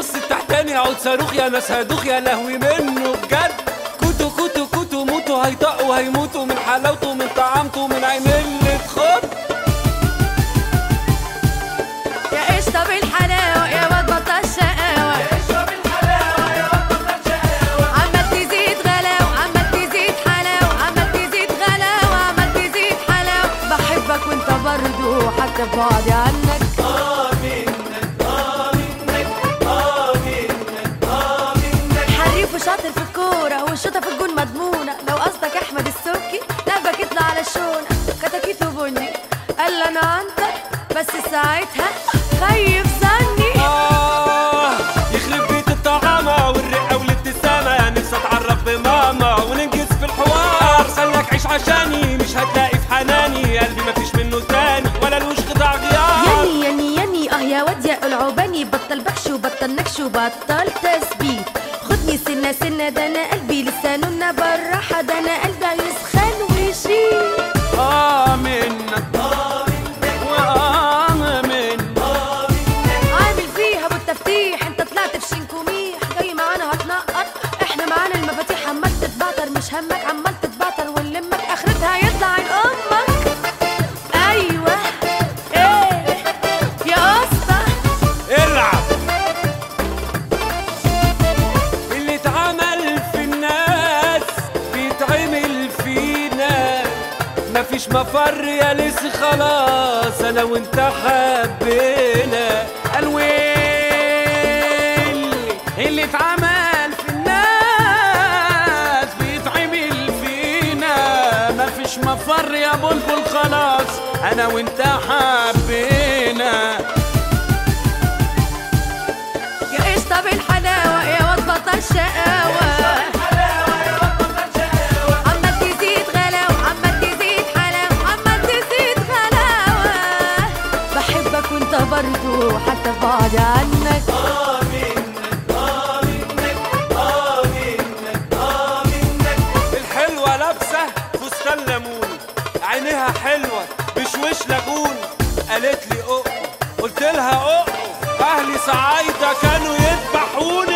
النص التحتاني عود صاروخ يا ناس هدوخ يا لهوي منه بجد كوتو كوتو كوتو موتو هيطقوا هيموتوا من حلاوته من طعامته من عين اللي تخد يا قشطة بالحلاوة يا واد بطل شقاوة عمال تزيد غلاوة عمال تزيد حلاوة عمال تزيد غلاوة عمال تزيد حلاوة بحبك وانت برضو حتى بعدي عنك حريف وشاطر في الكورة والشوطة في الجون مضمونة لو قصدك أحمد السبكي لعبك يطلع على الشونة كتاكيت وبني قال لي أنا عنتك بس ساعتها خيب ظني آه يخرب بيت الطعامة والرقة والابتسامة يا نفسي اتعرف بماما وننجز في الحوار احسن لك عيش عشاني مش هتلاقي في حناني قلبي مفيش منه تاني ولا لوش قطع غيار يني يني يني اه يا واد يا العوباني بطل بخش وبطل نكش وبطل تثبيت خدني سنة سنة ده انا قلبي لسانه بالراحة ده انا قلبي هيسخن ويشيل آه منك وآه منك عامل فيها بالتفتيح انت طلعت في شنكوميح جاي معانا هتنقط احنا معانا المفاتيح عمال تتبعتر مش همك عمال تتبعتر ونلمك اخرتها يطلع عين امك ايوه ايه يا اسطى العب اللي اتعمل في الناس بيتعمل فينا مفيش مفر يا لسه خلاص انا وانت حبينا الويل اللي اتعمل في الناس بيتعمل فينا مفيش مفر يا بلبل خلاص انا وانت حبينا يا قشطة بالحلاوة يا واد بطل شقاوة عمال تزيد غلاوة عمال تزيد حلاوة عمال تزيد غلاوة بحبك وانت برضو حتى بعد عنك الحلوة لابسة فستان ليمون عينيها حلوة بشوش لاجون قالت لي أقو قلت لها أقو أهلي صعايدة كانوا يذبحوني